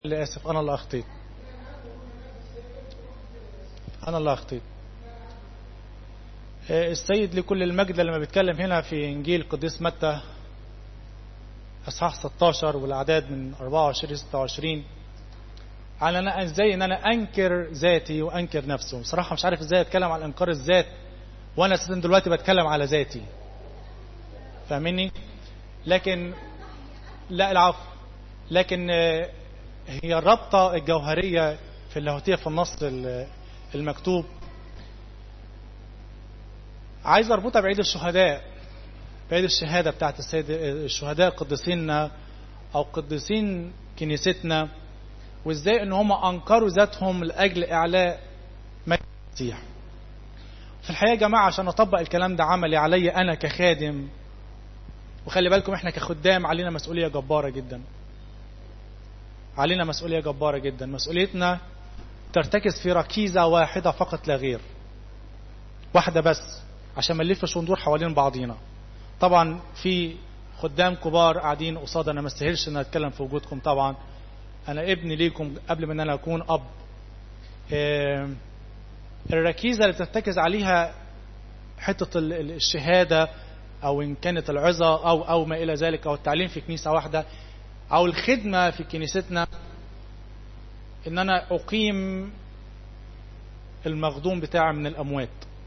اللي آسف أنا اللي أخطيت أنا اللي أخطيت السيد لكل المجد لما بيتكلم هنا في إنجيل قديس متى أصحاح 16 والأعداد من 24 26 على أنا إزاي إن أنا أنكر ذاتي وأنكر نفسه بصراحة مش عارف إزاي أتكلم عن إنكار الذات وأنا أساسا دلوقتي بتكلم على ذاتي فاهمني لكن لا العفو لكن هي الرابطة الجوهرية في اللاهوتية في النص المكتوب عايز اربطها بعيد الشهداء بعيد الشهادة بتاعت السيد الشهداء قديسيننا او قديسين كنيستنا وازاي ان هم انكروا ذاتهم لاجل اعلاء مجد المسيح في الحقيقة يا جماعة عشان اطبق الكلام ده عملي علي انا كخادم وخلي بالكم احنا كخدام علينا مسؤولية جبارة جدا علينا مسؤولية جبارة جدا مسؤوليتنا ترتكز في ركيزة واحدة فقط لا غير واحدة بس عشان ما نلفش وندور حوالين بعضينا طبعا في خدام كبار قاعدين قصاد انا ما استاهلش ان اتكلم في وجودكم طبعا انا ابن ليكم قبل ما انا اكون اب الركيزة اللي بترتكز عليها حتة الشهادة او ان كانت العظة او او ما الى ذلك او التعليم في كنيسة واحدة او الخدمة في كنيستنا ان انا اقيم المخدوم بتاعي من الاموات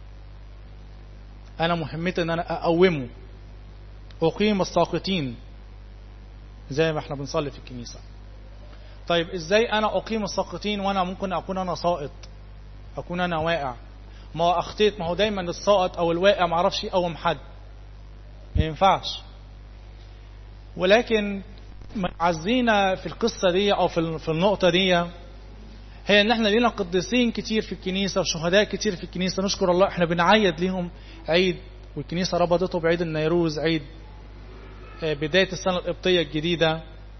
انا مهمتي ان انا اقومه اقيم الساقطين زي ما احنا بنصلي في الكنيسة طيب ازاي انا اقيم الساقطين وانا ممكن اكون انا ساقط اكون انا واقع ما هو اخطيت ما هو دايما الساقط او الواقع ما اعرفش يقوم حد ما ينفعش ولكن عزينا في القصة دي او في النقطة دي هي ان احنا لينا قديسين كتير في الكنيسة وشهداء كتير في الكنيسة نشكر الله احنا بنعيد ليهم عيد والكنيسة ربطته بعيد النيروز عيد بداية السنة القبطية الجديدة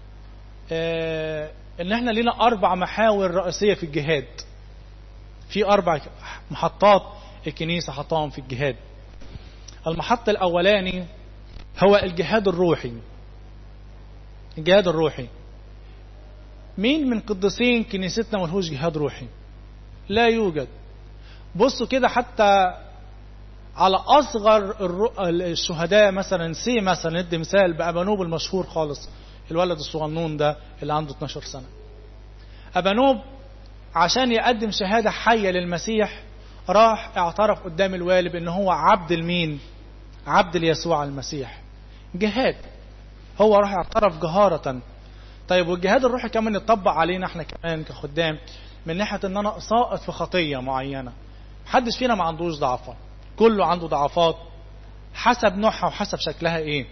ان احنا لينا اربع محاور رئيسية في الجهاد في اربع محطات الكنيسة حطاهم في الجهاد المحط الاولاني هو الجهاد الروحي الجهاد الروحي مين من قديسين كنيستنا ملهوش جهاد روحي لا يوجد بصوا كده حتى على اصغر الشهداء مثلا سي مثلا ندي مثال بابانوب المشهور خالص الولد الصغنون ده اللي عنده 12 سنه ابانوب عشان يقدم شهاده حيه للمسيح راح اعترف قدام الوالد ان هو عبد المين عبد ليسوع المسيح جهاد هو راح اعترف جهاره طيب والجهاد الروحي كمان يطبق علينا احنا كمان كخدام من ناحيه ان انا ساقط في خطيه معينه محدش فينا ما عندوش ضعفات كله عنده ضعفات حسب نوعها وحسب شكلها ايه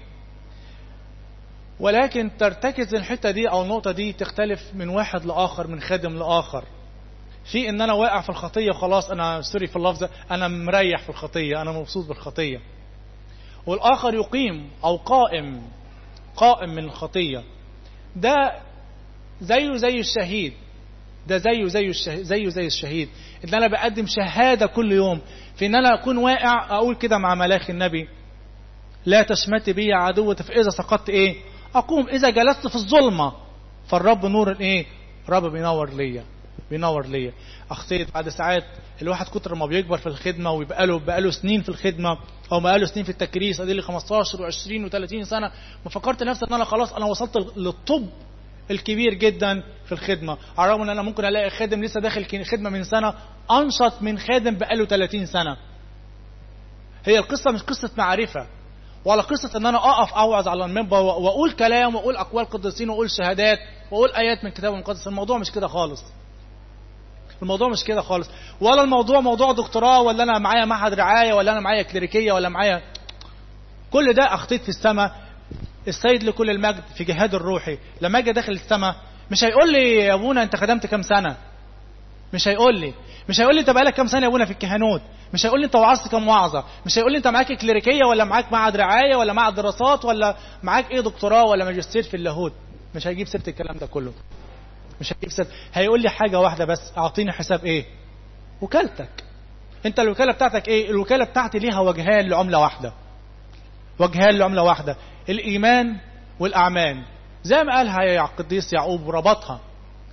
ولكن ترتكز الحته دي او النقطه دي تختلف من واحد لاخر من خادم لاخر في ان انا واقع في الخطيه وخلاص انا سوري في اللفظ انا مريح في الخطيه انا مبسوط بالخطيه والاخر يقيم او قائم قائم من الخطيه ده زيه زي الشهيد ده زيه زي الشهيد زيه زي الشهيد ان انا بقدم شهاده كل يوم في ان انا اكون واقع اقول كده مع ملاك النبي لا تشمتي بي عدوة فاذا سقطت ايه اقوم اذا جلست في الظلمه فالرب نور ايه الرب بينور ليا بينور ليا اخطيت بعد ساعات الواحد كتر ما بيكبر في الخدمه ويبقى له بقى له سنين في الخدمه او بقى له سنين في التكريس ادي لي 15 و20 و30 سنه ما فكرت نفسي ان انا خلاص انا وصلت للطب الكبير جدا في الخدمه على الرغم ان انا ممكن الاقي خادم لسه داخل خدمه من سنه انشط من خادم بقى له 30 سنه هي القصه مش قصه معرفه ولا قصة ان انا اقف اوعظ على المنبر واقول كلام واقول اقوال قديسين واقول شهادات واقول ايات من الكتاب المقدس الموضوع مش كده خالص الموضوع مش كده خالص ولا الموضوع موضوع دكتوراه ولا انا معايا معهد رعايه ولا انا معايا كليريكيه ولا معايا كل ده اخطيت في السماء السيد لكل المجد في جهاد الروحي لما اجي داخل السماء مش هيقول لي يا ابونا انت خدمت كام سنه مش هيقول لي مش هيقول لي انت بقالك كام سنه يا ابونا في الكهنوت مش هيقول لي انت وعظت كام وعظه مش هيقول لي انت معاك كليريكيه ولا معاك معهد رعايه ولا معهد دراسات ولا معاك ايه دكتوراه ولا ماجستير في اللاهوت مش هيجيب سيره الكلام ده كله مش هيجيب سيره هيقول لي حاجه واحده بس اعطيني حساب ايه وكالتك انت الوكاله بتاعتك ايه الوكاله بتاعتي ليها وجهان لعمله واحده وجهان لعمله واحده الايمان والاعمال زي ما قالها يا القديس يعقوب وربطها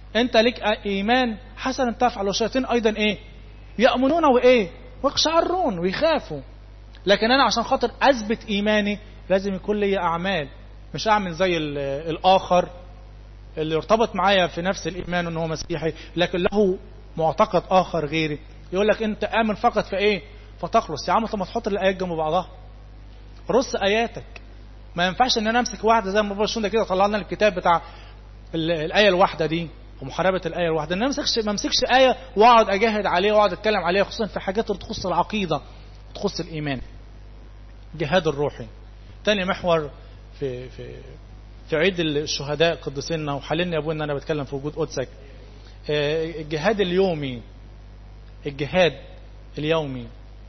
انت لك ايمان حسنا تفعل والشياطين ايضا ايه يأمنون وايه ويقشعرون ويخافوا لكن انا عشان خاطر اثبت ايماني لازم يكون لي اعمال مش اعمل زي الاخر اللي ارتبط معايا في نفس الايمان ان هو مسيحي لكن له معتقد اخر غيري يقول لك انت امن فقط في ايه فتخلص يا عم طب ما تحط الايات جنب بعضها رص اياتك ما ينفعش ان انا امسك واحده زي ما بابا شوندا كده طلع لنا الكتاب بتاع الايه الواحده دي ومحاربه الايه الواحده ان انا ما امسكش ما امسكش ايه واقعد اجاهد عليه واقعد اتكلم عليها خصوصا في حاجات اللي تخص العقيده تخص الايمان جهاد الروحي تاني محور في في في عيد الشهداء قدسنا وحللني يا ابونا ان انا بتكلم في وجود قدسك الجهاد اليومي الجهاد اليومي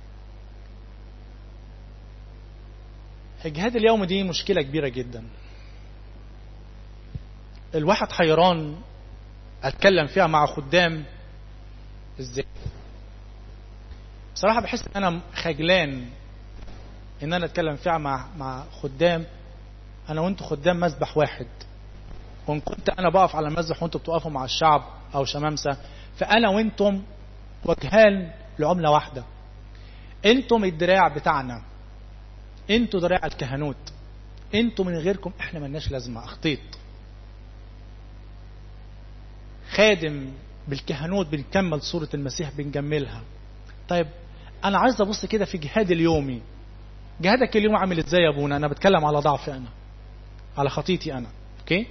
الجهاد اليومي دي مشكلة كبيرة جدا الواحد حيران اتكلم فيها مع خدام ازاي بصراحة بحس ان انا خجلان ان انا اتكلم فيها مع مع خدام انا وانتوا خدام مذبح واحد وان كنت انا بقف على المذبح وانتوا بتقفوا مع الشعب او شمامسة فانا وانتم وجهان لعملة واحدة انتم الدراع بتاعنا انتوا دراع الكهنوت انتوا من غيركم احنا ملناش لازمة اخطيط خادم بالكهنوت بنكمل صورة المسيح بنجملها طيب انا عايز ابص كده في جهاد اليومي جهادك اليوم عامل ازاي يا ابونا انا بتكلم على ضعفي انا على خطيتي انا اوكي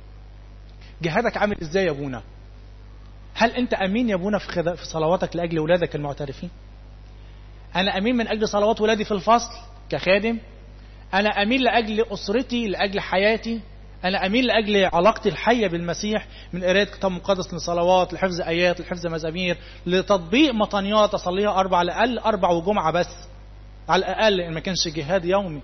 جهادك عامل ازاي يا ابونا هل انت امين يا ابونا في, خد... في صلواتك لاجل اولادك المعترفين انا امين من اجل صلوات ولادي في الفصل كخادم انا امين لاجل اسرتي لاجل حياتي انا امين لاجل علاقتي الحيه بالمسيح من قرايه كتاب مقدس لصلوات لحفظ ايات لحفظ مزامير لتطبيق مطانيات اصليها اربع على الاقل اربع وجمعه بس على الاقل ان ما كانش جهاد يومي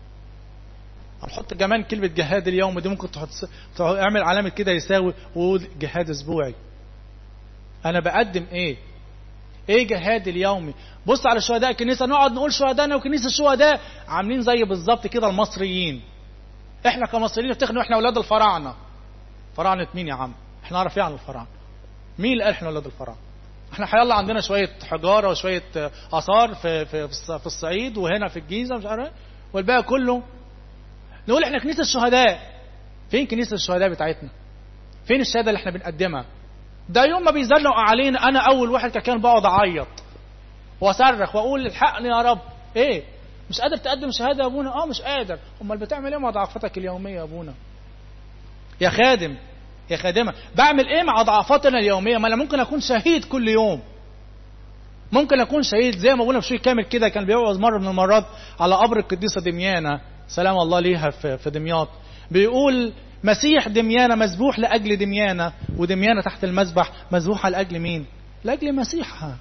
هنحط كمان كلمه جهاد اليوم دي ممكن تحط اعمل علامه كده يساوي وقول جهاد اسبوعي انا بقدم ايه ايه جهاد اليومي بص على شهداء الكنيسه نقعد نقول شهدائنا وكنيسه الشهداء عاملين زي بالظبط كده المصريين احنا كمصريين نفتخر احنا اولاد الفراعنه فراعنه مين يا عم احنا نعرف ايه عن الفراعنه مين اللي قال احنا اولاد الفراعنه احنا حيالله عندنا شويه حجاره وشويه اثار في في في الصعيد وهنا في الجيزه مش عارف والباقي كله نقول احنا كنيسه الشهداء فين كنيسه الشهداء بتاعتنا فين الشهاده اللي احنا بنقدمها ده يوم ما بيزلقوا علينا انا اول واحد كان بقعد اعيط واصرخ واقول الحقني يا رب ايه مش قادر تقدم شهاده يا ابونا اه مش قادر امال بتعمل ايه مع ضعفتك اليوميه يا ابونا يا خادم يا خادمه بعمل ايه مع ضعفاتنا اليوميه ما انا ممكن اكون شهيد كل يوم ممكن اكون شهيد زي ما ابونا بشوي كامل كده كان بيوعظ مره من المرات على قبر القديسه دميانه سلام الله ليها في دمياط بيقول مسيح دميانة مذبوح لأجل دميانة ودميانة تحت المذبح مذبوحة لأجل مين لأجل مسيحها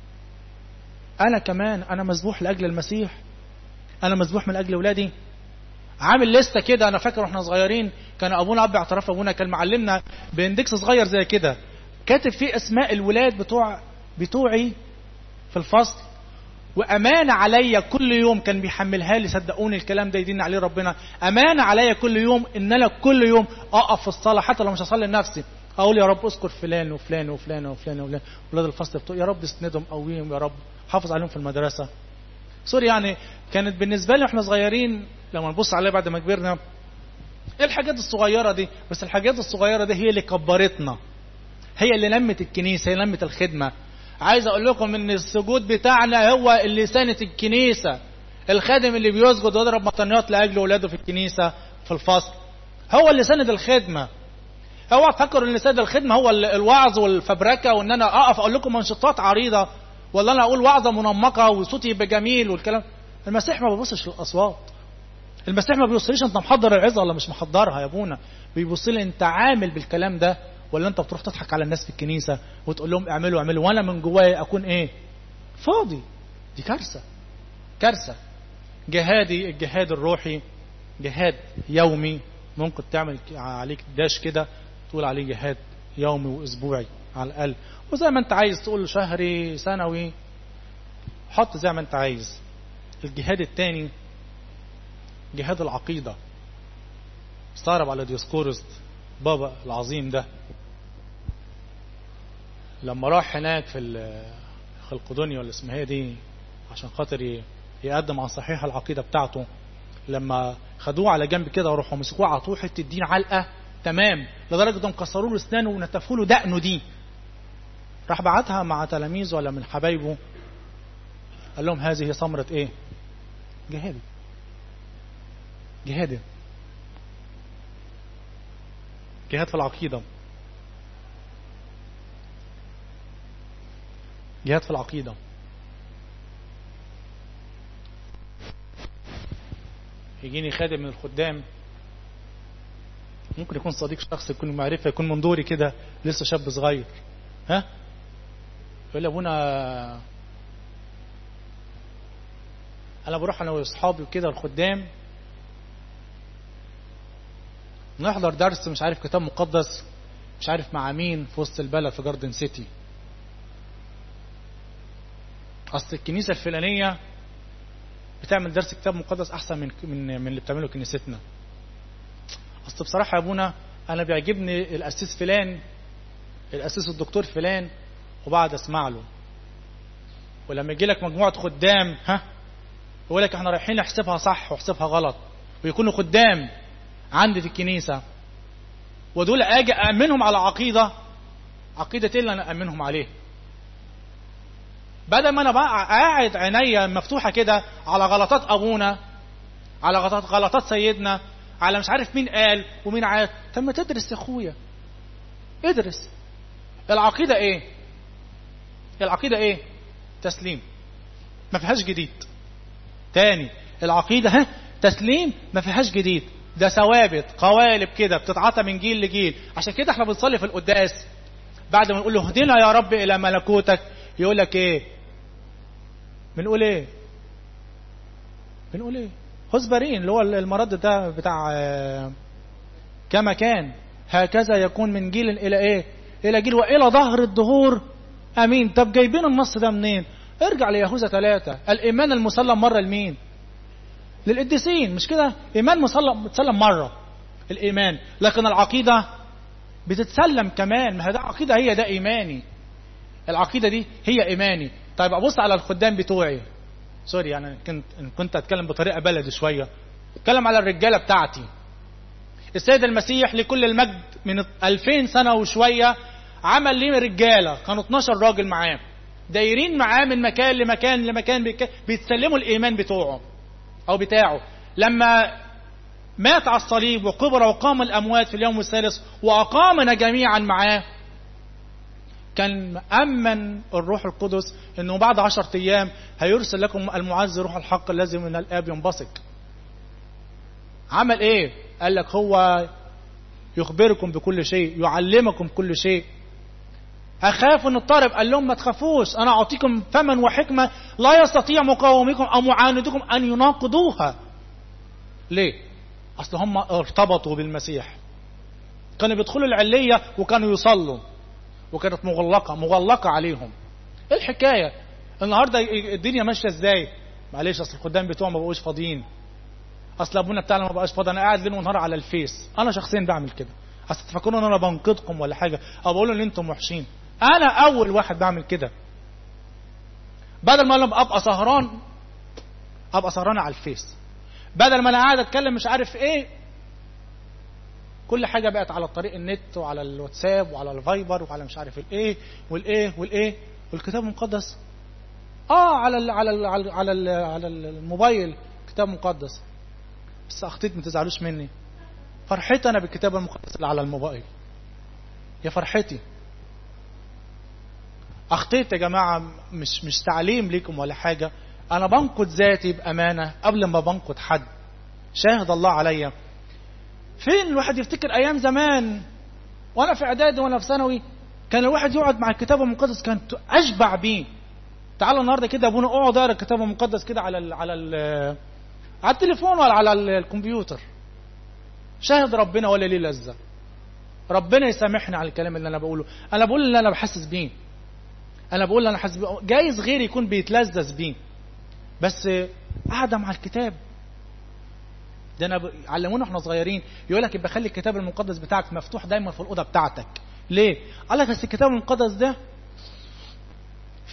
أنا كمان أنا مذبوح لأجل المسيح أنا مذبوح من أجل أولادي عامل لستة كده أنا فاكر واحنا صغيرين كان أبونا أب اعتراف أبونا كان معلمنا باندكس صغير زي كده كاتب فيه أسماء الولاد بتوع بتوعي في الفصل وأمانة عليا كل يوم كان بيحملها لي صدقوني الكلام ده يدين عليه ربنا أمانة عليا كل يوم إن أنا كل يوم أقف في الصلاة حتى لو مش هصلي لنفسي أقول يا رب اذكر فلان وفلان وفلان وفلان وفلان ولاد الفصل بتوع يا رب اسندهم قويهم يا رب حافظ عليهم في المدرسة سوري يعني كانت بالنسبة لي واحنا صغيرين لما نبص عليها بعد ما كبرنا ايه الحاجات الصغيرة دي بس الحاجات الصغيرة دي هي اللي كبرتنا هي اللي لمت الكنيسة هي لمت الخدمة عايز اقول لكم ان السجود بتاعنا هو اللي سنة الكنيسة الخادم اللي بيسجد ويضرب مطنيات لاجل اولاده في الكنيسة في الفصل هو اللي سند الخدمة اوعى تفكروا ان سند الخدمة هو الوعظ والفبركة وان انا اقف اقول لكم منشطات عريضة ولا انا اقول وعظة منمقة وصوتي يبقى جميل والكلام المسيح ما بيبصش للاصوات المسيح ما بيبصليش انت محضر العظة ولا مش محضرها يا ابونا بيبص لي انت عامل بالكلام ده ولا انت بتروح تضحك على الناس في الكنيسة وتقول لهم اعملوا اعملوا وانا من جوايا اكون ايه فاضي دي كارثة كارثة جهادي الجهاد الروحي جهاد يومي ممكن تعمل عليك داش كده تقول عليه جهاد يومي واسبوعي على الاقل وزي ما انت عايز تقول شهري سنوي حط زي ما انت عايز الجهاد الثاني جهاد العقيدة استغرب على ديوسكورس بابا العظيم ده لما راح هناك في الخلقدونيا ولا اسمها هي دي عشان خاطر يقدم عن صحيح العقيدة بتاعته لما خدوه على جنب كده وراحوا مسكوه عطوه حته دين علقه تمام لدرجه انهم كسروا له اسنانه ونتفوا له دقنه دي راح بعتها مع تلاميذه ولا من حبايبه قال لهم هذه ثمرة ايه جهاد جهاد جهاد في العقيدة جهاد في العقيدة يجيني خادم من الخدام ممكن يكون صديق شخص يكون معرفة يكون من دوري كده لسه شاب صغير ها يقول لي ابونا انا بروح انا واصحابي وكده الخدام نحضر درس مش عارف كتاب مقدس مش عارف مع مين في وسط البلد في جاردن سيتي اصل الكنيسه الفلانيه بتعمل درس كتاب مقدس احسن من من من اللي بتعمله كنيستنا اصل بصراحه يا ابونا انا بيعجبني الاسيس فلان الاسيس الدكتور فلان وبعد اسمع له ولما يجي لك مجموعه خدام ها يقول لك احنا رايحين نحسبها صح واحسبها غلط ويكونوا خدام عندي في الكنيسه ودول اجي امنهم على عقيده عقيده ايه اللي انا امنهم عليه بدل ما انا بقى قاعد عينيا مفتوحه كده على غلطات ابونا على غلطات غلطات سيدنا على مش عارف مين قال ومين عاد طب ما تدرس يا اخويا ادرس العقيده ايه العقيده ايه تسليم ما فيهاش جديد تاني العقيده ها تسليم ما فيهاش جديد ده ثوابت قوالب كده بتتعطى من جيل لجيل عشان كده احنا بنصلي في القداس بعد ما نقول له اهدنا يا رب الى ملكوتك يقول لك ايه بنقول ايه بنقول ايه خزبرين اللي هو المرد ده بتاع كما كان هكذا يكون من جيل الى ايه الى جيل والى ظهر الدهور امين طب جايبين النص ده منين ارجع ليهوذا ثلاثة الايمان المسلم مرة لمين للقديسين مش كده ايمان مسلم متسلم مرة الايمان لكن العقيدة بتتسلم كمان ما هي ده عقيدة هي ده ايماني العقيدة دي هي ايماني طيب ابص على الخدام بتوعي سوري يعني كنت كنت اتكلم بطريقه بلدي شويه اتكلم على الرجاله بتاعتي السيد المسيح لكل المجد من 2000 سنه وشويه عمل ليه رجاله كانوا 12 راجل معاه دايرين معاه من مكان لمكان لمكان بيتسلموا الايمان بتوعه او بتاعه لما مات على الصليب وقبر وقام الاموات في اليوم الثالث واقامنا جميعا معاه كان أمن الروح القدس أنه بعد عشرة أيام هيرسل لكم المعز روح الحق الذي من الآب ينبثق عمل إيه قال لك هو يخبركم بكل شيء يعلمكم كل شيء أخاف أن الطارب قال لهم ما تخافوش أنا أعطيكم فما وحكمة لا يستطيع مقاومكم أو معاندكم أن يناقضوها ليه أصل هم ارتبطوا بالمسيح كانوا بيدخلوا العلية وكانوا يصلوا وكانت مغلقة مغلقة عليهم ايه الحكاية النهاردة الدنيا ماشية ازاي معلش اصل الخدام بتوعهم ما بقوش فاضيين اصل ابونا بتاعنا ما بقاش فاضي انا قاعد ليل ونهار على الفيس انا شخصيا بعمل كده اصل تفكروا ان انا بنقذكم ولا حاجة او بقول ان انتم وحشين انا اول واحد بعمل كده بدل ما انا ابقى سهران ابقى سهران على الفيس بدل ما انا قاعد اتكلم مش عارف ايه كل حاجه بقت على طريق النت وعلى الواتساب وعلى الفايبر وعلى مش عارف الايه والايه والايه والكتاب المقدس اه على ال على ال على ال على, ال على الموبايل كتاب مقدس بس اخطيت ما تزعلوش مني فرحتي انا بالكتاب المقدس اللي على الموبايل يا فرحتي اخطيت يا جماعه مش مش تعليم ليكم ولا حاجه انا بنقد ذاتي بامانه قبل ما بنقد حد شاهد الله عليا فين الواحد يفتكر ايام زمان وانا في اعدادي وانا في ثانوي كان الواحد يقعد مع الكتاب المقدس كانت اشبع بيه تعالى النهارده كده ابونا اقعد اقرا الكتاب المقدس كده على ال على ال على التليفون ولا على الكمبيوتر شاهد ربنا ولا ليه لذه ربنا يسامحني على الكلام اللي انا بقوله انا بقول اللي انا بحسس بيه انا بقول اللي انا حاسس بيه جايز غيري يكون بيتلذذ بيه بس قاعده مع الكتاب ده انا ب... علمونا احنا صغيرين يقول لك يبقى خلي الكتاب المقدس بتاعك مفتوح دايما في الاوضه بتاعتك ليه قال لك بس الكتاب المقدس ده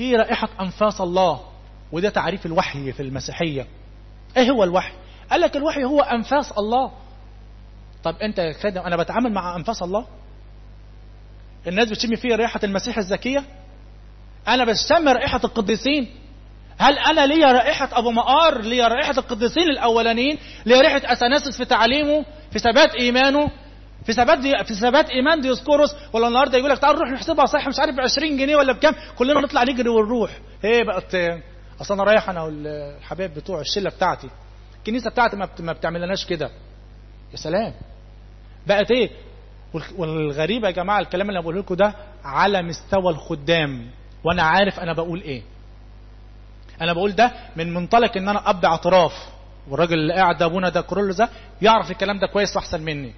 في رائحة أنفاس الله وده تعريف الوحي في المسيحية ايه هو الوحي قال لك الوحي هو أنفاس الله طب انت يا خادم انا بتعامل مع أنفاس الله الناس بتشم فيه رائحة المسيح الزكية انا بشم رائحة القديسين هل انا ليا رائحة ابو مقار ليا رائحة القديسين الاولانيين ليا رائحة اثناسس في تعليمه في ثبات ايمانه في ثبات دي في ثبات ايمان ديوسكوروس ولا النهارده يقول لك تعال نروح نحسبها صح مش عارف ب 20 جنيه ولا بكام كلنا نطلع نجري ونروح ايه بقت اصل انا رايح انا والحبايب بتوع الشله بتاعتي الكنيسه بتاعتي ما ما بتعملناش كده يا سلام بقت ايه والغريبه يا جماعه الكلام اللي بقوله لكم ده على مستوى الخدام وانا عارف انا بقول ايه انا بقول ده من منطلق ان انا اب اعتراف والراجل اللي قاعد ده ابونا ده كرول ده يعرف الكلام ده كويس واحسن مني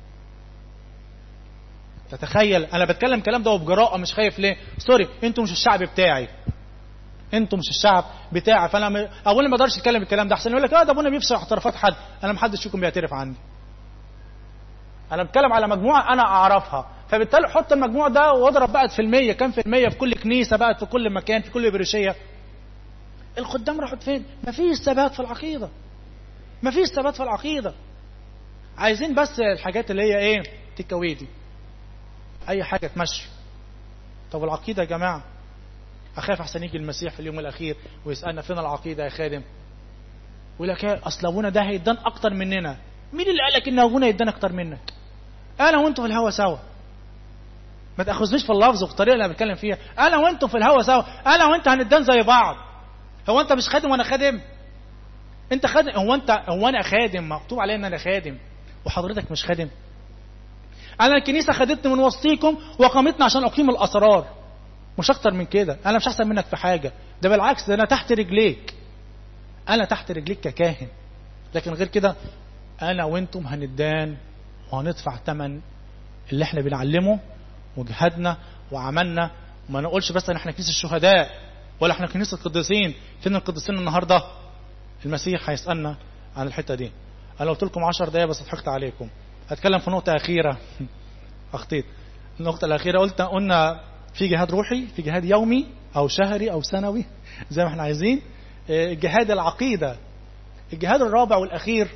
تتخيل انا بتكلم الكلام ده وبجراءه مش خايف ليه سوري انتوا مش الشعب بتاعي انتوا مش الشعب بتاعي فانا م... اولا ما اقدرش اتكلم الكلام ده احسن يقول لك اه ده ابونا بيفشل اعترافات حد انا ما حدش فيكم بيعترف عني انا بتكلم على مجموعه انا اعرفها فبالتالي حط المجموع ده واضرب بقى في المية كام في المية في كل كنيسة بقى في كل مكان في كل بريشية الخدام راحوا فين مفيش ثبات في العقيدة مفيش ثبات في العقيدة عايزين بس الحاجات اللي هي ايه تيك دي اي حاجة تمشي طب العقيدة يا جماعة اخاف احسن يجي المسيح في اليوم الاخير ويسألنا فين العقيدة يا خادم يقول لك اصل ابونا ده هيدان اكتر مننا مين اللي قال لك ان ابونا يدان اكتر منك انا وانتوا في الهوا سوا ما تاخذنيش في اللفظ وفي الطريقه اللي انا بتكلم فيها انا وانتوا في الهوا سوا انا وانت هندان زي بعض هو انت مش خادم وانا خادم انت خادم هو انت هو انا خادم مكتوب عليا ان انا خادم وحضرتك مش خادم انا الكنيسه خدتني من وسطيكم وقامتني عشان اقيم الاسرار مش اكتر من كده انا مش احسن منك في حاجه ده بالعكس ده انا تحت رجليك انا تحت رجليك ككاهن لكن غير كده انا وانتم هندان وهندفع ثمن اللي احنا بنعلمه وجهادنا وعملنا وما نقولش بس ان احنا كنيسه الشهداء ولا احنا كنيسه القديسين فين القديسين النهارده المسيح هيسالنا عن الحته دي انا قلت لكم 10 دقايق بس ضحكت عليكم هتكلم في نقطه اخيره اخطيت النقطه الاخيره قلت قلنا في جهاد روحي في جهاد يومي او شهري او سنوي زي ما احنا عايزين جهاد العقيده الجهاد الرابع والاخير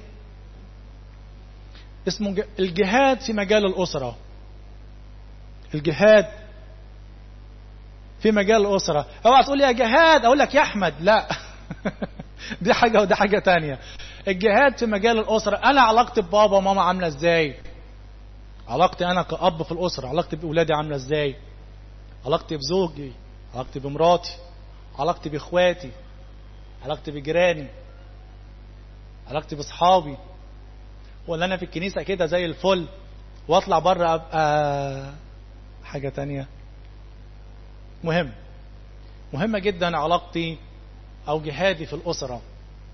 اسمه الجهاد في مجال الاسره الجهاد في مجال الأسرة اوعى تقول يا جهاد أقول لك يا أحمد لا دي حاجة وده حاجة تانية الجهاد في مجال الأسرة أنا علاقتي ببابا وماما عاملة إزاي علاقتي أنا كأب في الأسرة علاقتي بأولادي عاملة إزاي علاقتي بزوجي علاقتي بمراتي علاقتي بإخواتي علاقتي بجيراني علاقتي بأصحابي ولا أنا في الكنيسة كده زي الفل واطلع بره ابقى حاجة تانية مهم مهمة جدا علاقتي أو جهادي في الأسرة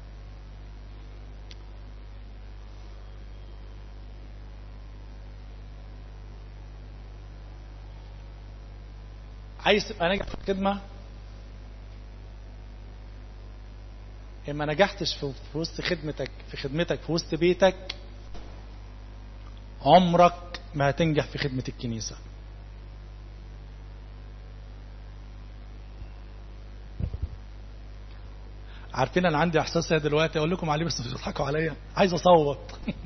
عايز تبقى ناجح في الخدمة إما نجحتش في وسط خدمتك في خدمتك في وسط بيتك عمرك ما هتنجح في خدمة الكنيسة عارفين انا عندي احساس دلوقتي اقول لكم عليه بس مش تضحكوا عليا عايز اصوت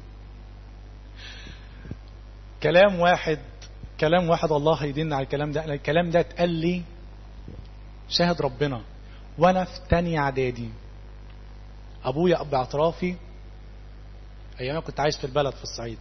كلام واحد كلام واحد الله هيدينا على الكلام ده الكلام ده اتقال لي شاهد ربنا وانا في تانية اعدادي ابويا اب اعترافي ايام كنت عايش في البلد في الصعيد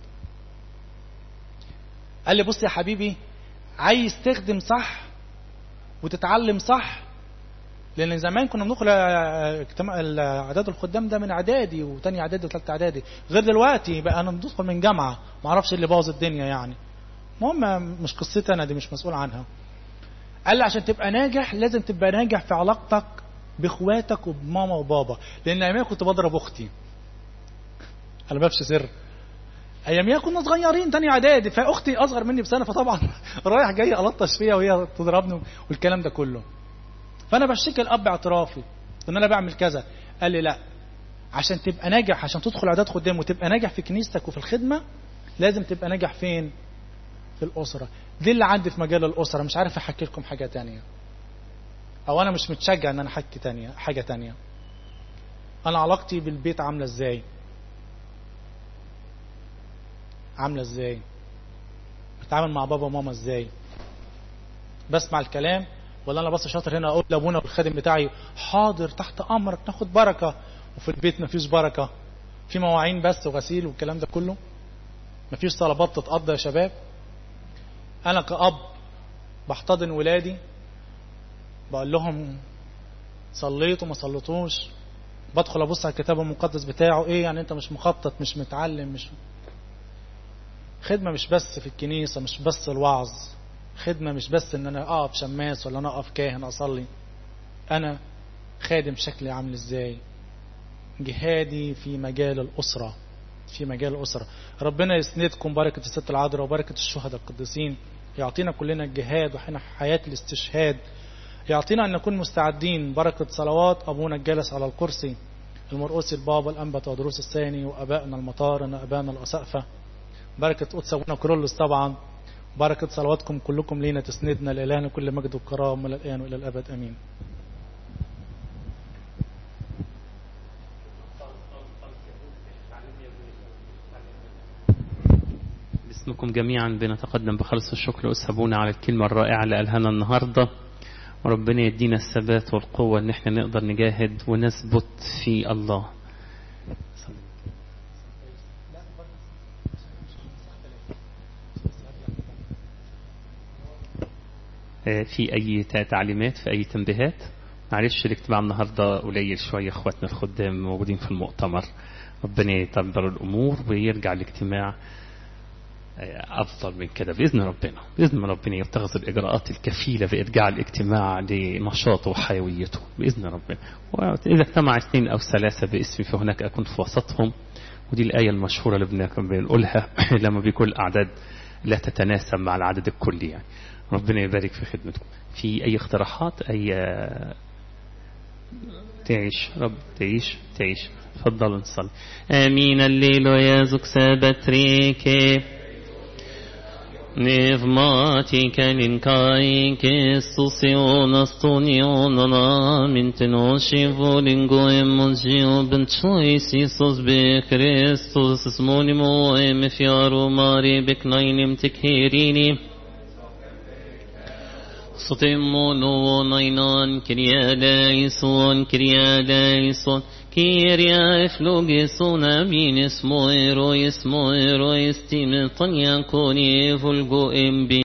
قال لي بص يا حبيبي عايز تخدم صح وتتعلم صح لان زمان كنا بندخل اعداد الخدام ده من اعدادي وتاني اعدادي وثالثه اعدادي غير دلوقتي بقى انا بندخل من جامعه ما اعرفش اللي باظ الدنيا يعني المهم مش قصتي انا دي مش مسؤول عنها قال لي عشان تبقى ناجح لازم تبقى ناجح في علاقتك باخواتك وبماما وبابا لان اياميها كنت بضرب اختي انا بفش سر اياميها كنا صغيرين تاني اعدادي فاختي اصغر مني بسنه فطبعا رايح جاي الطش فيها وهي تضربني والكلام ده كله فانا بشتكي الاب اعترافي ان انا بعمل كذا قال لي لا عشان تبقى ناجح عشان تدخل اعداد خدام وتبقى ناجح في كنيستك وفي الخدمه لازم تبقى ناجح فين في الاسره دي اللي عندي في مجال الاسره مش عارف احكي لكم حاجه تانية او انا مش متشجع ان انا حاجة تانية حاجة تانية انا علاقتي بالبيت عاملة ازاي عاملة ازاي بتعامل مع بابا وماما ازاي بسمع الكلام ولا انا بس شاطر هنا اقول لابونا والخادم بتاعي حاضر تحت امرك ناخد بركة وفي البيت مفيش بركة في مواعين بس وغسيل والكلام ده كله مفيش طلبات تتقضى يا شباب انا كأب بحتضن ولادي بقول لهم صليتوا ما صليتوش بدخل ابص على الكتاب المقدس بتاعه ايه يعني انت مش مخطط مش متعلم مش خدمة مش بس في الكنيسة مش بس الوعظ خدمة مش بس ان انا اقف شماس ولا انا اقف كاهن اصلي انا خادم شكلي عامل ازاي جهادي في مجال الاسرة في مجال الاسرة ربنا يسندكم بركة الست العذراء وبركة الشهداء القديسين يعطينا كلنا الجهاد وحين حياة الاستشهاد يعطينا أن نكون مستعدين بركة صلوات أبونا الجالس على الكرسي المرؤوس البابا الأنبت ودروس الثاني وأبائنا المطارن وأبائنا الأسقفة بركة قدس أبونا كرولوس طبعا بركة صلواتكم كلكم لينا تسندنا لإلهنا كل مجد وكرام من الآن وإلى الأبد أمين باسمكم جميعا بنتقدم بخلص الشكر أسهبونا على الكلمة الرائعة اللي قالها لنا النهاردة وربنا يدينا الثبات والقوة ان احنا نقدر نجاهد ونثبت في الله في اي تعليمات في اي تنبيهات معلش الاجتماع النهاردة قليل شوية اخواتنا الخدام موجودين في المؤتمر ربنا يتدبر الامور ويرجع الاجتماع أفضل من كده بإذن ربنا بإذن ربنا يتخذ الإجراءات الكفيلة بإرجاع الاجتماع لنشاطه وحيويته بإذن ربنا وإذا اجتمع اثنين أو ثلاثة باسمي فهناك أكون في وسطهم ودي الآية المشهورة اللي بنقولها لما بيكون الأعداد لا تتناسب مع العدد الكلي يعني ربنا يبارك في خدمتكم في أي اقتراحات أي تعيش رب تعيش تعيش تفضلوا نصلي آمين الليل يازك سابتريكي Nevmatikern kai Kristus astonionana minten shivolingo emonjio benchois Jesus be Kristus smonimo em fiaro mari beknainim tikhirini Sotemono nainan kriya laison kriya laison Kyria eflogeson amin ismo ero ismo ero estime tanya koni vulgo embi